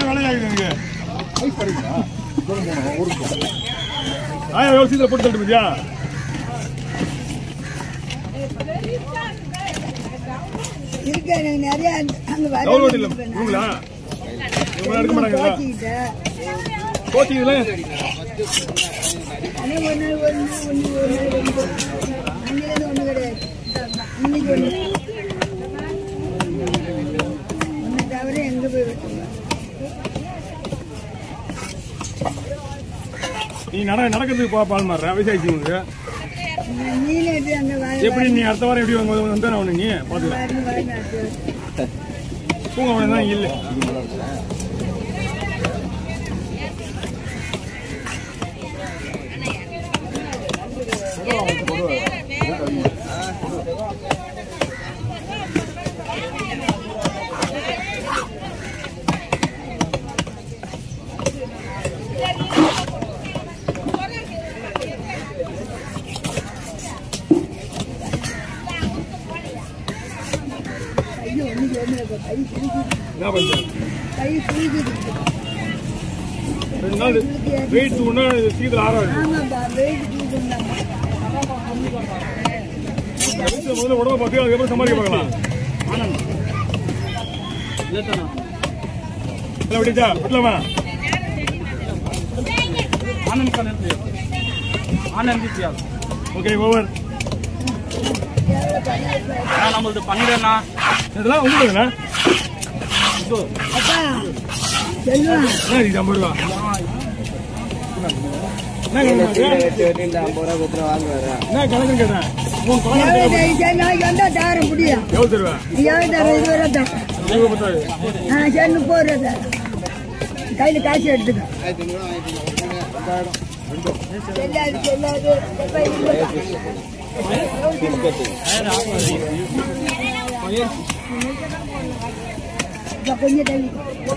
வேலையாகுது எனக்கு ஆயிரம் எவ்வளவு சீக்கிரம் போட்டு தட்டு பத்தியா இருக்கு எனக்கு நிறைய அந்த- அங்க வர டவுன்லோட் இல்ல உங்களா இவங்க எடுக்க மாட்டாங்களா போச்சுக்கிட்டேன் கோச்சிங்களா ஆனா ஒரு நாள் ஒரு நாள் ஒண்ணு ஒரு நாள் ரெண்டு அன்னைக்கு ஒண்ணு கிடையாது இன்னைக்கு ஒண்ணு ஒண்ணு தவிர எங்க போய் வெட்டுவேன் நீ நட நடக்கிறதுக்கு பா பால் மாறுற வயசாயிடுச்சு உனக்கு நீல எப்படி அந்த வாழை எப்படி நீ அடுத்த வாரம் எப்படி வந்து வந்தா அவனு நீ பாத்துக்கலாம் வாழை வாழை நாட்டு தூங்க அவனை தான் இல்லை கையை ஒண்ணு ஒண்ணு கை குளிக்குது என்ன பண்ற கை குளிக்குது ரெண்டு நாள் வெயிட் தூணா சீக்கிரம் ஆறாது ஆமாப்பா வெயிட் குளிக்குந்தாங்க வீட்டுல முதல்ல உடம்ப பார்த்து அதுக்கப்புறம் சமாளிக்க பார்க்கலாம் இல்லை விட்டுச்சா விட்டலாமா आनंद का निर्णय आनंद इतिहास ஓகே ஓவர் நான் நம்மளது பண்ணிடுறேண்ணா இதெல்லாம் உங்களுக்குண்ணா அப்பா செல்வம் என்ன இது ஐம்பது ரூபா என்ன கணக்கு என்ன கணக்குன்னு கேட்டேன் மூணு பழம் எவ்வளவு சரி நாளைக்கு வந்தா தாரம் முடியும் எவ்வளோ தருவேன் எவ்வளவு தரம் இது வரை தரம் இருபது பத்தாது ஆ சரி முப்பது ரூபா தரேன் கையில் காசு எடுத்துக்க செல்லாது செல்லாது எப்ப இல்லைப்பா. இப்ப கொஞ்சம் தள்ளி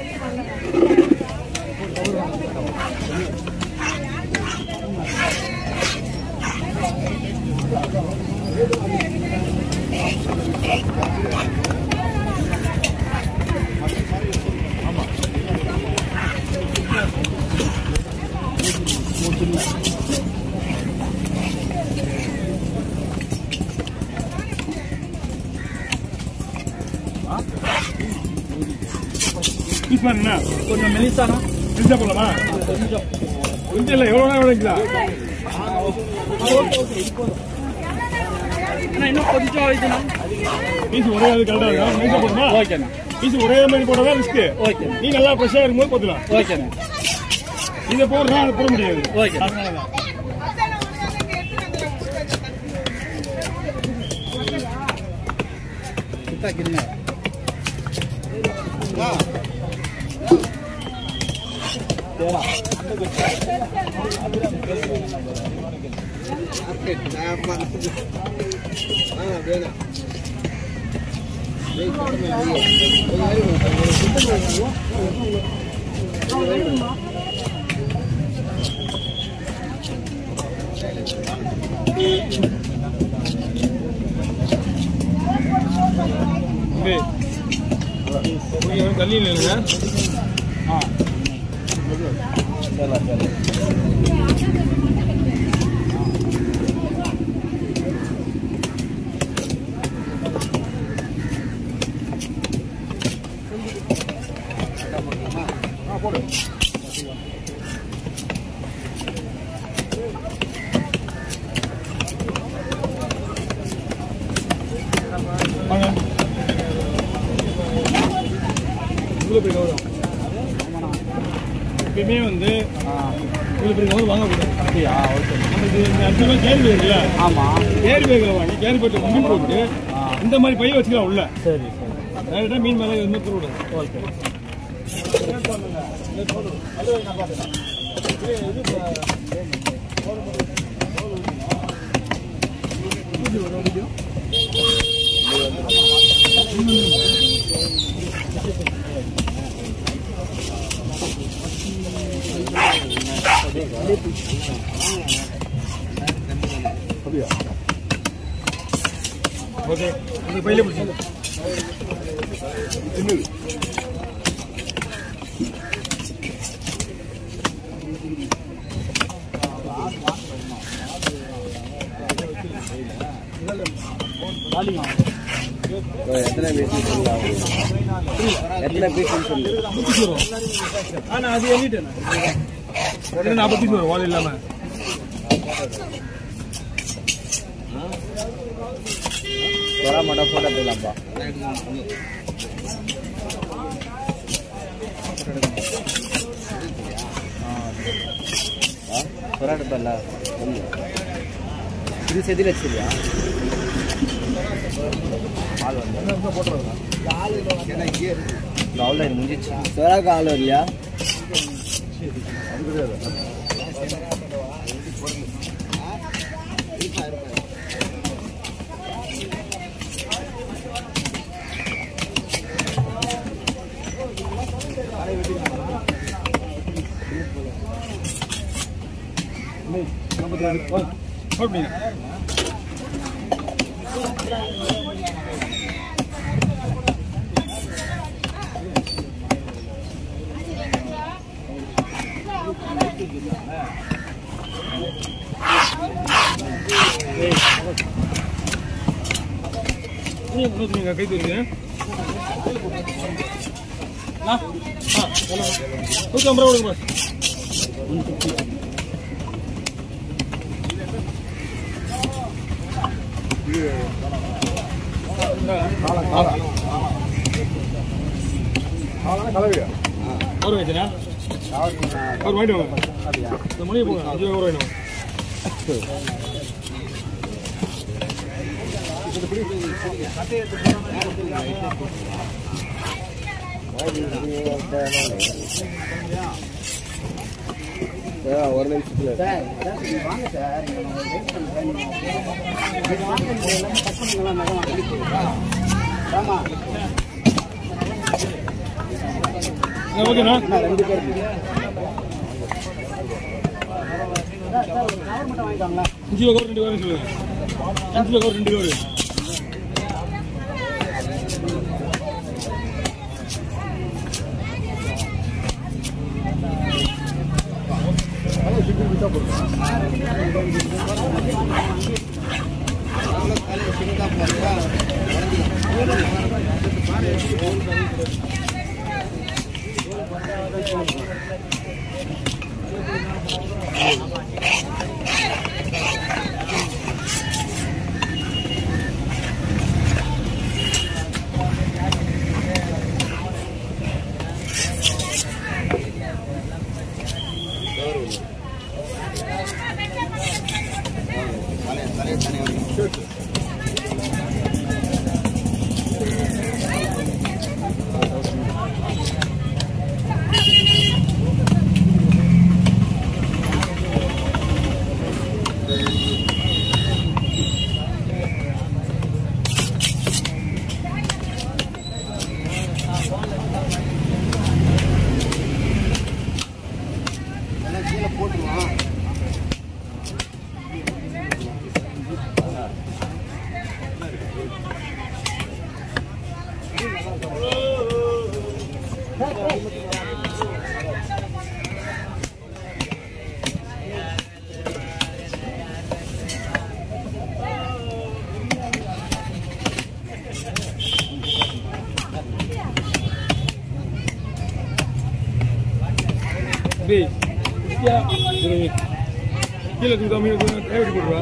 பீஸ் பாருங்கண்ணா கொஞ்சம் மெலிசானா பிரிச்சா போடலாமா கொஞ்சம் இல்லை எவ்வளோ நேரம் விளைங்களா அண்ணா இன்னும் கொஞ்சம் இதுண்ணா பீஸ் ஒரே அது கரெக்டாக இருக்கும் நைஸாக போடுமா ஓகேண்ணா பீஸ் ஒரே மாதிரி போட்டால் ரிஸ்க்கு ஓகே நீ நல்லா ஃப்ரெஷ்ஷாக இருக்கும்போது பார்த்துக்கலாம் ஓகேண்ணா இதை போடுறா அதை போட முடியாது ஓகே. அதனால தான் கிட்டா கிண்ண இது கொஞ்சம் தள்ளி இல்லைங்க ஆ சரி சரி வாங்க இவ்வளோ பெரிய கௌரவம் எப்பயுமே வந்து ஆ இவ்வளோ பெரிய கௌரவம் வாங்கக்கூடாது அப்படியா ஓகே நமக்கு இந்த அஞ்சு ரூபாய் கேரி பேக் இருக்குல்ல ஆமாம் கேரி பேக்கில் வாங்கி கேரி பேக்கில் முடி போட்டு இந்த மாதிரி பைய வச்சுக்கலாம் உள்ள சரி சரி டேரெக்டாக மீன் மேலே எதுவுமே தூரக்கூடாது ஓகே ஓகே இந்த பையில பிடிச்சி சின்னது வாலியும் எத்தனை பீஸ் சொல்லலாம் எத்தனை பீஸ் சொல்லு முப்பத்தி வரும் ஆனா அது எண்ணிட்டேன் ரெண்டு நாற்பத்தி வரும் வால் இல்லாம சொரா மட்டும் போட்டோ எடுத்துக்கலாம்ப்பா சொரா எடுப்பல்ல இது செதில் வச்சிருக்கியா ஆள் வந்து அவ்வளோ முடிஞ்சிச்சு சொராக்கு ஆள் வரலையா நாற்பத்தி ரெண்டு வா, நோட் பண்ணிங்க நீங்க நோட் பண்ணிங்க கை தூக்குங்க ஆ ஆ நூற்றி ஐம்பது ரூபா கொடுங்க அவர் வச்சுனா அவர் வாங்கிட்டு வாங்க இந்த மணியை போங்க அஞ்சு ரூபா வேணும் ஒரு நிமிஷத்துல வாங்க சார் வாங்க ஆமா ஓகேண்ணா ரெண்டு பேர் மட்டும் வாங்கிக்கோங்களேன் அஞ்சு ரூபா ரெண்டு ரூபா சொல்லுங்க அஞ்சு ரூபா ரெண்டு ரூபா டேய் குட்டியா சரி கீழே தூக்கா மீன் கை வெட்டி போட்டுருவா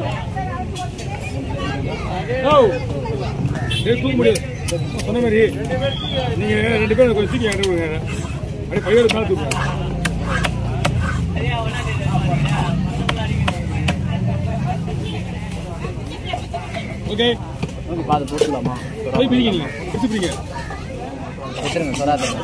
ஓ டேய் தூக்க முடியாது சொன்ன மாதிரி நீங்க ரெண்டு பேரும் கொஞ்சம் சீக்கிரம் இறங்க விடுங்க அப்படியே பையோட மேலே தூக்குங்க ஓகே பார்த்து போட்டுக்கலாமா போய் பிடிங்க நீங்க பிடிச்சு பிடிங்க வச்சிருங்க சொல்லாதுங்க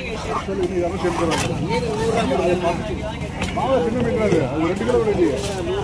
மாவு சின்ன மீன் அது ரெண்டு கிலோ ரெடி